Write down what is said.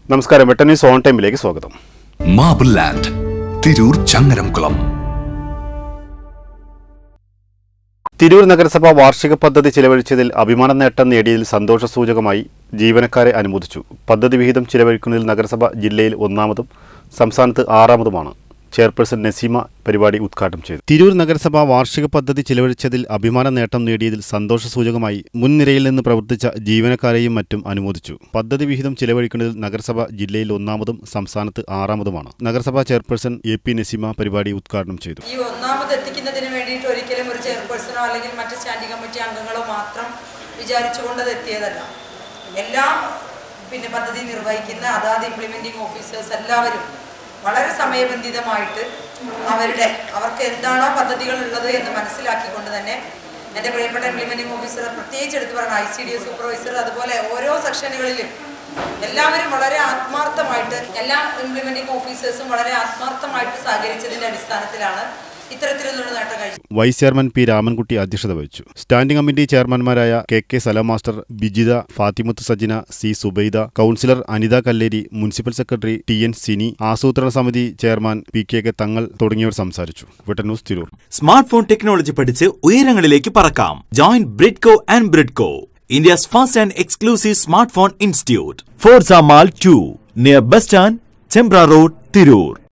നമസ്കാരം വെട്ടൻ news on ടൈമിലേക്ക് സ്വാഗതം മാബിൾ ലാൻഡ് തിരൂർ ചങ്ങരംകുളം തിരൂർ നഗരസഭ വാർഷിക പദ്ധതി ചിലവഴിച്ചതിൽ അഭിമാന നേട്ടം നേടിയതിൽ സന്തോഷ സൂചകമായി ജീവനക്കാരെ അനുമോദിച്ചു പദ്ധതി വിഹിതം ചിലവഴിക്കുന്നതിൽ നഗരസഭ ജില്ലയിൽ ഒന്നാമതും സംസ്ഥാനത്ത് ആറാമതുമാണ് ചെയർപേഴ്സൺ നസീമ പരിപാടി ഉദ്ഘാടനം ചെയ്തു തിരൂർ നഗരസഭ വാർഷിക പദ്ധതി ചിലവഴിച്ചതിൽ അഭിമാന നേട്ടം നേടിയതിൽ സന്തോഷ സൂചകമായി മുൻനിരയിൽ നിന്ന് പ്രവർത്തിച്ച ജീവനക്കാരെയും മറ്റും അനുമോദിച്ചു പദ്ധതി വിഹിതം ചിലവഴിക്കുന്നതിൽ നഗരസഭ ജില്ലയിൽ ഒന്നാമതും സംസ്ഥാനത്ത് ആറാമതുമാണ് നഗരസഭാ ചെയർപേഴ്സൺ എ പി നസീമ പരിപാടി ഉദ്ഘാടനം ചെയ്തു ഈ ഒന്നാമത് എത്തിക്കുന്നതിന് വേണ്ടിയിട്ട് ഒരിക്കലും ഒരു ചെയർപേഴ്സണോ അല്ലെങ്കിൽ മറ്റ് സ്റ്റാൻഡിംഗ് കമ്മിറ്റി അംഗങ്ങളോ മാത്രം വിചാരിച്ചുകൊണ്ട് അത് എത്തിയതല്ല എല്ലാ പിന്നെ പദ്ധതി നിർവഹിക്കുന്ന അതാത് ഇംപ്ലിമെൻറ്റിംഗ് ഓഫീസേഴ്സ് എല്ലാവരും വളരെ സമയബന്ധിതമായിട്ട് അവരുടെ അവർക്ക് എന്താണോ പദ്ധതികൾ ഉള്ളത് എന്ന് മനസ്സിലാക്കിക്കൊണ്ട് തന്നെ എൻ്റെ പ്രിയപ്പെട്ട ഇംപ്ലിമെൻറ്റിംഗ് ഓഫീസർ പ്രത്യേകിച്ച് എടുത്ത് പറയുന്ന I C D S supervisor അതുപോലെ ഓരോ സെക്ഷനുകളിലും എല്ലാവരും വളരെ ആത്മാർത്ഥമായിട്ട് എല്ലാ ഇംപ്ലിമെൻറ്റിംഗ് ഓഫീസേഴ്സും വളരെ ആത്മാർത്ഥമായിട്ട് സഹകരിച്ചതിൻ്റെ അടിസ്ഥാനത്തിലാണ് ഇത്തരത്തിലുള്ള നേട്ടം കഴിച്ചത് വൈസ് ചെയർമാൻ പി രാമൻകുട്ടി അധ്യക്ഷത വഹിച്ചു സ്റ്റാൻഡിംഗ് കമ്മിറ്റി ചെയർമാൻമാരായ K K Salam master Bijitha Fathimuth Sajina C Subaida councillor Anitha Kalleri municipal secretary T N Sini ആസൂത്രണ സമിതി chairman P K K Thangal തുടങ്ങിയവർ സംസാരിച്ചു Vettan news Tirur smart phone technology പഠിച്ച് ഉയരങ്ങളിലേക്ക് പറക്കാം join Bridco and Bridco India's first and exclusive smart phone institute Forza mall to near bus stand Chembra road Tirur